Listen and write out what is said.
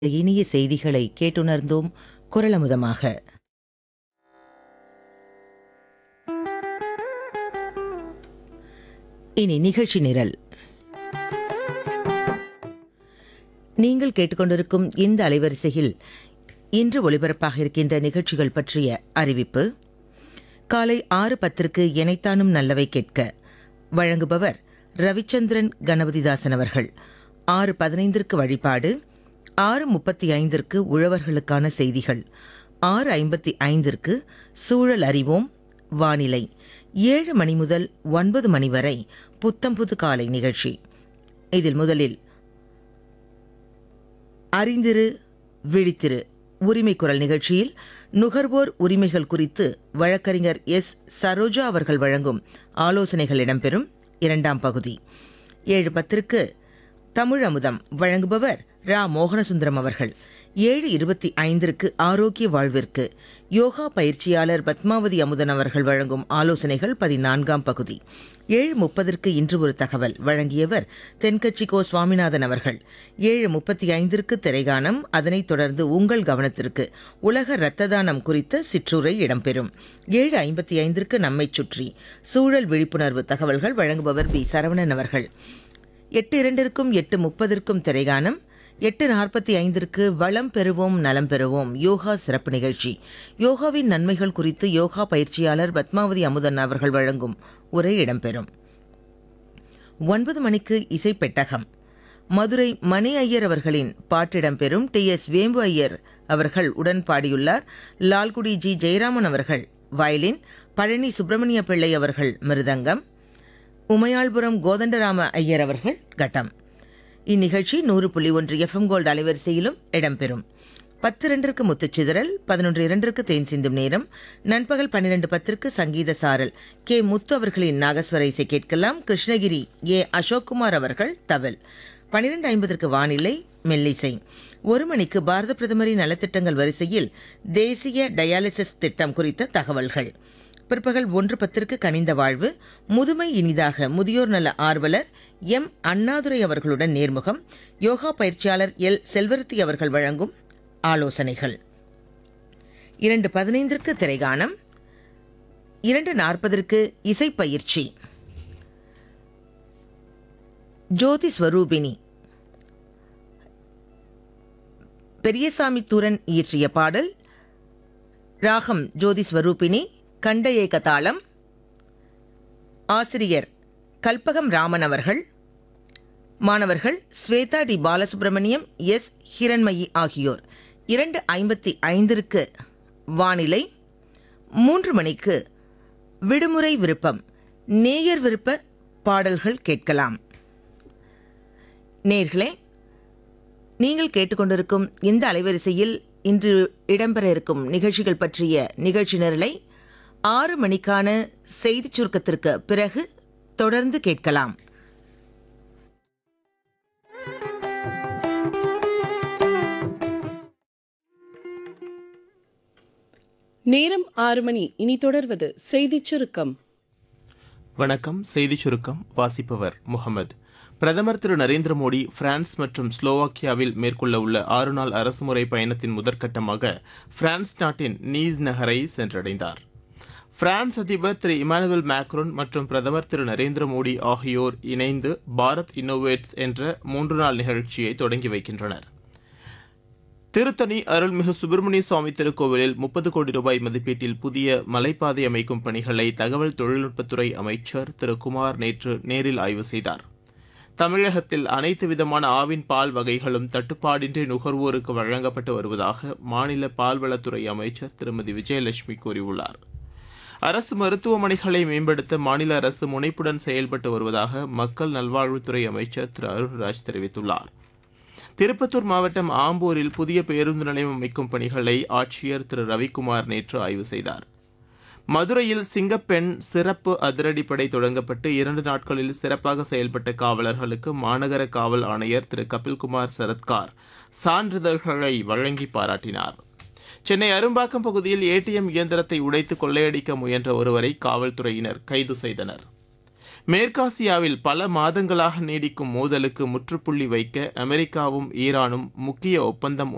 இனிய செய்திகளை கேட்டுணர்ந்தோம் குரலமுதமாக இனி நிகழ்ச்சி நிரல் நீங்கள் கேட்டுக்கொண்டிருக்கும் இந்த அலைவரிசையில் இன்று ஒளிபரப்பாக இருக்கின்ற நிகழ்ச்சிகள் பற்றிய அறிவிப்பு காலை ஆறு பத்திற்கு எனைத்தானும் நல்லவை கேட்க வழங்குபவர் ரவிச்சந்திரன் கணபதிதாசன் அவர்கள் ஆறு பதினைந்திற்கு வழிபாடு ஆறு முப்பத்தி ஐந்திற்கு உழவர்களுக்கான செய்திகள் ஆறு ஐம்பத்தி ஐந்திற்கு சூழல் அறிவோம் வானிலை ஏழு மணி முதல் ஒன்பது மணி வரை புத்தம்புது காலை நிகழ்ச்சி இதில் முதலில் அறிந்திரு விழித்திரு உரிமை குரல் நிகழ்ச்சியில் நுகர்வோர் உரிமைகள் குறித்து வழக்கறிஞர் எஸ் சரோஜா அவர்கள் வழங்கும் ஆலோசனைகள் இடம்பெறும் இரண்டாம் பகுதி ஏழு பத்திற்கு தமிழ் அமுதம் வழங்குபவர் ரா மோகனசுந்தரம் அவர்கள் ஏழு இருபத்தி ஐந்திற்கு ஆரோக்கிய வாழ்விற்கு யோகா பயிற்சியாளர் பத்மாவதி அமுதன் அவர்கள் வழங்கும் ஆலோசனைகள் பதினான்காம் பகுதி ஏழு முப்பதற்கு இன்று ஒரு தகவல் வழங்கியவர் தென்கட்சி கோ சுவாமிநாதன் அவர்கள் ஏழு முப்பத்தி ஐந்திற்கு திரைகானம் அதனைத் தொடர்ந்து உங்கள் கவனத்திற்கு உலக இரத்த தானம் குறித்த சிற்றுரை இடம்பெறும் ஏழு ஐம்பத்தி ஐந்திற்கு நம்மைச் சுற்றி சூழல் விழிப்புணர்வு தகவல்கள் வழங்குபவர் பி சரவணன் அவர்கள் எட்டு இரண்டிற்கும் எட்டு முப்பதற்கும் திரைகானம் எட்டு நாற்பத்தி ஐந்திற்கு வளம் பெறுவோம் நலம் பெறுவோம் யோகா சிறப்பு நிகழ்ச்சி யோகாவின் நன்மைகள் குறித்து யோகா பயிற்சியாளர் பத்மாவதி அமுதன் அவர்கள் வழங்கும் உரை இடம்பெறும் ஒன்பது மணிக்கு இசை பெட்டகம் மதுரை மணி ஐயர் அவர்களின் பாட்டிடம் பெறும் டி எஸ் வேம்பு ஐயர் அவர்கள் உடன் பாடியுள்ளார் லால்குடி ஜி ஜெயராமன் அவர்கள் வயலின் பழனி சுப்பிரமணிய பிள்ளை அவர்கள் மிருதங்கம் உமையாள்புரம் கோதண்டராம ஐயர் அவர்கள் கட்டம் இந்நிகழ்ச்சி நூறு புள்ளி ஒன்று எஃப்எம் கோல்டு அலைவரிசையிலும் இடம்பெறும் பத்து இரண்டிற்கு முத்துச்சிதறல் பதினொன்று இரண்டிற்கு தேன் சிந்தும் நேரம் நண்பகல் பன்னிரண்டு பத்திற்கு சங்கீத சாரல் கே முத்து அவர்களின் நாகஸ்வர இசை கேட்கலாம் கிருஷ்ணகிரி ஏ அசோக்குமார் அவர்கள் தவில் பன்னிரண்டு ஐம்பதற்கு வானிலை மெல்லிசை ஒரு மணிக்கு பாரத பிரதமரின் நலத்திட்டங்கள் வரிசையில் தேசிய டயாலிசிஸ் திட்டம் குறித்த தகவல்கள் பிற்பகல் ஒன்று பத்திற்கு கனிந்த வாழ்வு முதுமை இனிதாக முதியோர் நல ஆர்வலர் எம் அண்ணாதுரை அவர்களுடன் நேர்முகம் யோகா பயிற்சியாளர் எல் செல்வருத்தி அவர்கள் வழங்கும் ஆலோசனைகள் இரண்டு பதினைந்திற்கு திரைகானம் இரண்டு நாற்பதற்கு இசைப்பயிற்சி ஜோதி ஸ்வரூபிணி பெரியசாமி தூரன் இயற்றிய பாடல் ராகம் ஜோதி ஸ்வரூபிணி கண்ட ஏக தாளம் ஆசிரியர் கல்பகம் ராமன் அவர்கள் மாணவர்கள் ஸ்வேதா டி பாலசுப்ரமணியம் எஸ் ஹிரண்மயி ஆகியோர் இரண்டு ஐம்பத்தி ஐந்திற்கு வானிலை மூன்று மணிக்கு விடுமுறை விருப்பம் நேயர் விருப்ப பாடல்கள் கேட்கலாம் நேர்களே நீங்கள் கேட்டுக்கொண்டிருக்கும் இந்த அலைவரிசையில் இன்று இடம்பெற இருக்கும் நிகழ்ச்சிகள் பற்றிய நிகழ்ச்சி நிரலை ஆறு மணிக்கான செய்திச் சுருக்கத்திற்கு பிறகு தொடர்ந்து கேட்கலாம் நேரம் ஆறு மணி இனி தொடர்வது செய்திச் சுருக்கம் வணக்கம் செய்திச் சுருக்கம் வாசிப்பவர் முகமது பிரதமர் திரு நரேந்திர மோடி பிரான்ஸ் மற்றும் ஸ்லோவாக்கியாவில் மேற்கொள்ள உள்ள ஆறு நாள் அரசுமுறை பயணத்தின் முதற்கட்டமாக பிரான்ஸ் நாட்டின் நீஸ் நகரை சென்றடைந்தார் பிரான்ஸ் அதிபர் திரு இமானுவேல் மேக்ரோன் மற்றும் பிரதமர் திரு நரேந்திர மோடி ஆகியோர் இணைந்து பாரத் இன்னோவேட்ஸ் என்ற மூன்று நாள் நிகழ்ச்சியை தொடங்கி வைக்கின்றனர் திருத்தணி அருள்மிகு சுப்பிரமணிய சுவாமி திருக்கோவிலில் முப்பது கோடி ரூபாய் மதிப்பீட்டில் புதிய மலைப்பாதை அமைக்கும் பணிகளை தகவல் தொழில்நுட்பத்துறை அமைச்சர் திரு குமார் நேற்று நேரில் ஆய்வு செய்தார் தமிழகத்தில் அனைத்து விதமான ஆவின் பால் வகைகளும் தட்டுப்பாடின்றி நுகர்வோருக்கு வழங்கப்பட்டு வருவதாக மாநில பால்வளத்துறை அமைச்சர் திருமதி விஜயலட்சுமி கூறியுள்ளார் அரசு மருத்துவமனைகளை மேம்படுத்த மாநில அரசு முனைப்புடன் செயல்பட்டு வருவதாக மக்கள் நல்வாழ்வுத்துறை அமைச்சர் திரு அருண்ராஜ் தெரிவித்துள்ளார் திருப்பத்தூர் மாவட்டம் ஆம்பூரில் புதிய பேருந்து நிலையம் அமைக்கும் பணிகளை ஆட்சியர் திரு ரவிக்குமார் நேற்று ஆய்வு செய்தார் மதுரையில் சிங்கப்பெண் சிறப்பு அதிரடிப்படை தொடங்கப்பட்டு இரண்டு நாட்களில் சிறப்பாக செயல்பட்ட காவலர்களுக்கு மாநகர காவல் ஆணையர் திரு கபில்குமார் சரத்கார் சான்றிதழ்களை வழங்கி பாராட்டினார் சென்னை அரும்பாக்கம் பகுதியில் ஏடிஎம் இயந்திரத்தை உடைத்து கொள்ளையடிக்க முயன்ற ஒருவரை காவல்துறையினர் கைது செய்தனர் மேற்காசியாவில் பல மாதங்களாக நீடிக்கும் மோதலுக்கு முற்றுப்புள்ளி வைக்க அமெரிக்காவும் ஈரானும் முக்கிய ஒப்பந்தம்